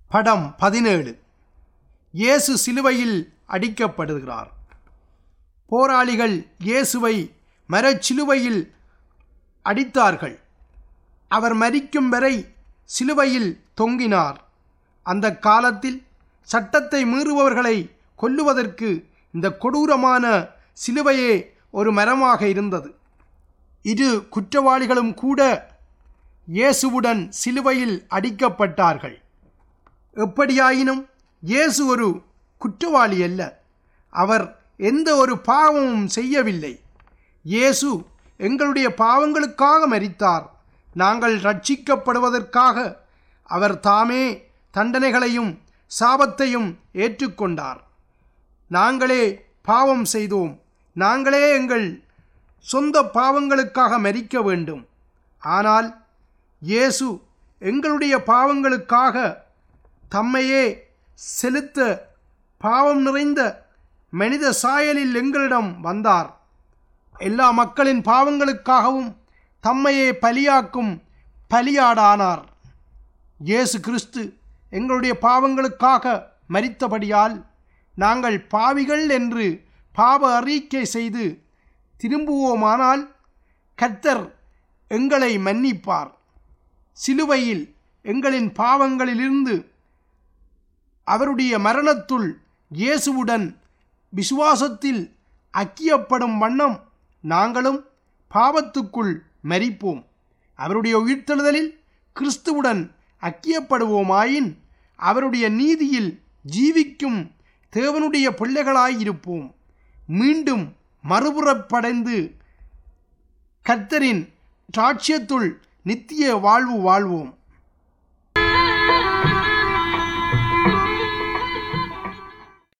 படம் பதினேழு இயேசு சிலுவையில் அடிக்கப்படுகிறார் போராளிகள் இயேசுவை மரச்சிலுவையில் அடித்தார்கள் அவர் மரிக்கும் வரை சிலுவையில் தொங்கினார் அந்த காலத்தில் சட்டத்தை மீறுபவர்களை கொல்லுவதற்கு இந்த கொடூரமான சிலுவையே ஒரு மரமாக இருந்தது இரு குற்றவாளிகளும் கூட இயேசுவுடன் சிலுவையில் அடிக்கப்பட்டார்கள் எப்படியாயினும் இயேசு ஒரு குற்றவாளி அல்ல அவர் எந்த ஒரு பாவமும் செய்யவில்லை இயேசு எங்களுடைய பாவங்களுக்காக மரித்தார் நாங்கள் ரட்சிக்கப்படுவதற்காக அவர் தாமே தண்டனைகளையும் சாபத்தையும் ஏற்றுக்கொண்டார் நாங்களே பாவம் செய்தோம் நாங்களே எங்கள் சொந்த பாவங்களுக்காக மரிக்க வேண்டும் ஆனால் இயேசு எங்களுடைய பாவங்களுக்காக தம்மையே செலுத்த பாவம் நிறைந்த மனித சாயலில் எங்களிடம் வந்தார் எல்லா மக்களின் பாவங்களுக்காகவும் தம்மையே பலியாக்கும் பலியாடானார் இயேசு கிறிஸ்து எங்களுடைய பாவங்களுக்காக மரித்தபடியால் நாங்கள் பாவிகள் என்று பாவ அறிக்கை செய்து திரும்புவோமானால் கர்த்தர் எங்களை மன்னிப்பார் சிலுவையில் எங்களின் பாவங்களிலிருந்து அவருடைய மரணத்துள் இயேசுவுடன் விசுவாசத்தில் அக்கியப்படும் வண்ணம் நாங்களும் பாவத்துக்குள் மரிப்போம் அவருடைய உயிர்த்தெழுதலில் கிறிஸ்துவுடன் அக்கியப்படுவோமாயின் அவருடைய நீதியில் ஜீவிக்கும் தேவனுடைய பிள்ளைகளாயிருப்போம் மீண்டும் மறுபுறப்படைந்து கர்த்தரின் சாட்சியத்துள் நித்திய வாழ்வு வாழ்வோம்